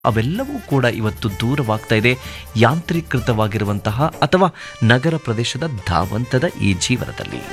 ಅವೆಲ್ಲವೂ ಕೂಡ ಇವತ್ತು ದೂರವಾಗ್ತಾ ಇದೆ ಯಾಂತ್ರೀಕೃತವಾಗಿರುವಂತಹ ಅಥವಾ ನಗರ ಪ್ರದೇಶದ ಧಾವಂತದ ಈ ಜೀವನದಲ್ಲಿ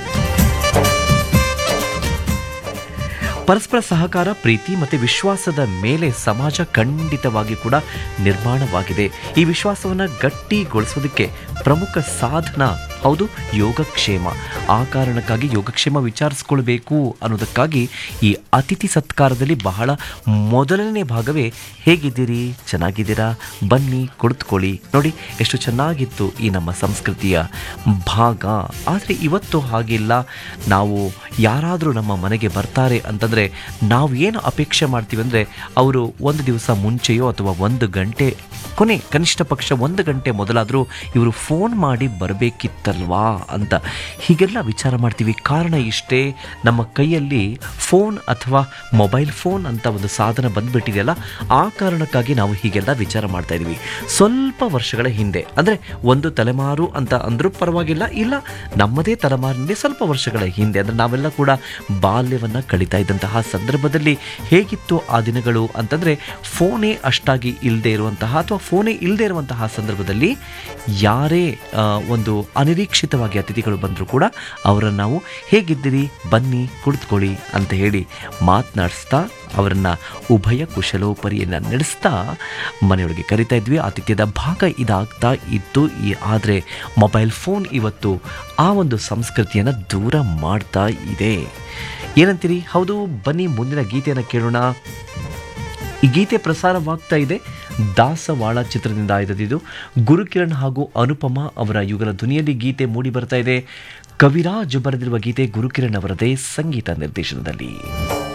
ಪರಸ್ಪರ ಸಹಕಾರ ಪ್ರೀತಿ ಮತ್ತು ವಿಶ್ವಾಸದ ಮೇಲೆ ಸಮಾಜ ಖಂಡಿತವಾಗಿ ಕೂಡ ನಿರ್ಮಾಣವಾಗಿದೆ ಈ ವಿಶ್ವಾಸವನ್ನು ಗಟ್ಟಿಗೊಳಿಸೋದಕ್ಕೆ ಪ್ರಮುಖ ಸಾಧನ ಹೌದು ಯೋಗಕ್ಷೇಮ ಆ ಕಾರಣಕ್ಕಾಗಿ ಯೋಗಕ್ಷೇಮ ವಿಚಾರಿಸ್ಕೊಳ್ಬೇಕು ಅನ್ನೋದಕ್ಕಾಗಿ ಈ ಅತಿಥಿ ಸತ್ಕಾರದಲ್ಲಿ ಬಹಳ ಮೊದಲನೇ ಭಾಗವೇ ಹೇಗಿದ್ದೀರಿ ಚೆನ್ನಾಗಿದ್ದೀರಾ ಬನ್ನಿ ಕುಳಿತುಕೊಳ್ಳಿ ನೋಡಿ ಎಷ್ಟು ಚೆನ್ನಾಗಿತ್ತು ಈ ನಮ್ಮ ಸಂಸ್ಕೃತಿಯ ಭಾಗ ಆದರೆ ಇವತ್ತು ಹಾಗಿಲ್ಲ ನಾವು ಯಾರಾದರೂ ನಮ್ಮ ಮನೆಗೆ ಬರ್ತಾರೆ ಅಂತಂದರೆ ನಾವು ಏನು ಅಪೇಕ್ಷೆ ಮಾಡ್ತೀವಿ ಅಂದರೆ ಅವರು ಒಂದು ದಿವಸ ಮುಂಚೆಯೋ ಅಥವಾ ಒಂದು ಗಂಟೆ ಕೊನೆ ಕನಿಷ್ಠ ಪಕ್ಷ ಒಂದು ಗಂಟೆ ಮೊದಲಾದರೂ ಇವರು ಫೋನ್ ಮಾಡಿ ಬರಬೇಕಿತ್ತಲ್ವಾ ಅಂತ ಹೀಗೆಲ್ಲ ವಿಚಾರ ಮಾಡ್ತೀವಿ ಕಾರಣ ಇಷ್ಟೇ ನಮ್ಮ ಕೈಯಲ್ಲಿ ಫೋನ್ ಅಥವಾ ಮೊಬೈಲ್ ಫೋನ್ ಅಂತ ಒಂದು ಸಾಧನ ಬಂದ್ಬಿಟ್ಟಿದೆಯಲ್ಲ ಆ ಕಾರಣಕ್ಕಾಗಿ ನಾವು ಹೀಗೆಲ್ಲ ವಿಚಾರ ಮಾಡ್ತಾ ಇದ್ವಿ ಸ್ವಲ್ಪ ವರ್ಷಗಳ ಹಿಂದೆ ಅಂದರೆ ಒಂದು ತಲೆಮಾರು ಅಂತ ಅಂದರೂ ಪರವಾಗಿಲ್ಲ ಇಲ್ಲ ನಮ್ಮದೇ ತಲೆಮಾರಿನಲ್ಲಿ ಸ್ವಲ್ಪ ವರ್ಷಗಳ ಹಿಂದೆ ಅಂದರೆ ನಾವೆಲ್ಲ ಕೂಡ ಬಾಲ್ಯವನ್ನು ಕಳೀತಾ ಇದ್ದಂತಹ ಸಂದರ್ಭದಲ್ಲಿ ಹೇಗಿತ್ತು ಆ ದಿನಗಳು ಅಂತಂದರೆ ಫೋನೇ ಅಷ್ಟಾಗಿ ಇಲ್ಲದೆ ಇರುವಂತಹ ಅಥವಾ ಫೋನೇ ಇಲ್ಲದೆ ಇರುವಂತಹ ಸಂದರ್ಭದಲ್ಲಿ ಯಾರೇ ಆ, ಒಂದು ಅನಿರೀಕ್ಷಿತವಾಗಿ ಅತಿಥಿಗಳು ಬಂದರೂ ಕೂಡ ಅವರನ್ನು ನಾವು ಹೇಗಿದ್ದೀರಿ ಬನ್ನಿ ಕುಳಿತುಕೊಳ್ಳಿ ಅಂತ ಹೇಳಿ ಮಾತನಾಡಿಸ್ತಾ ಅವರನ್ನು ಉಭಯ ಕುಶಲೋಪರಿಯನ್ನು ನಡೆಸ್ತಾ ಮನೆಯೊಳಗೆ ಕರಿತಾ ಇದ್ವಿ ಆತಿಥ್ಯದ ಭಾಗ ಇದಾಗ್ತಾ ಇತ್ತು ಈ ಆದರೆ ಮೊಬೈಲ್ ಫೋನ್ ಇವತ್ತು ಆ ಒಂದು ಸಂಸ್ಕೃತಿಯನ್ನು ದೂರ ಮಾಡ್ತಾ ಇದೆ ಏನಂತೀರಿ ಹೌದು ಬನ್ನಿ ಮುಂದಿನ ಗೀತೆಯನ್ನು ಕೇಳೋಣ ಈ ಗೀತೆ ಪ್ರಸಾರವಾಗ್ತಾ ಇದೆ ದಾಸವಾಳ ಚಿತ್ರದಿಂದ ಆಯ್ದದಿದು ಗುರುಕಿರಣ್ ಹಾಗೂ ಅನುಪಮ ಅವರ ಯುಗಲ ಧ್ವನಿಯಲ್ಲಿ ಗೀತೆ ಮೂಡಿ ಬರ್ತಾ ಇದೆ ಕವಿರಾಜ್ ಬರೆದಿರುವ ಗೀತೆ ಗುರುಕಿರಣ್ ಅವರದೇ ಸಂಗೀತ ನಿರ್ದೇಶನದಲ್ಲಿ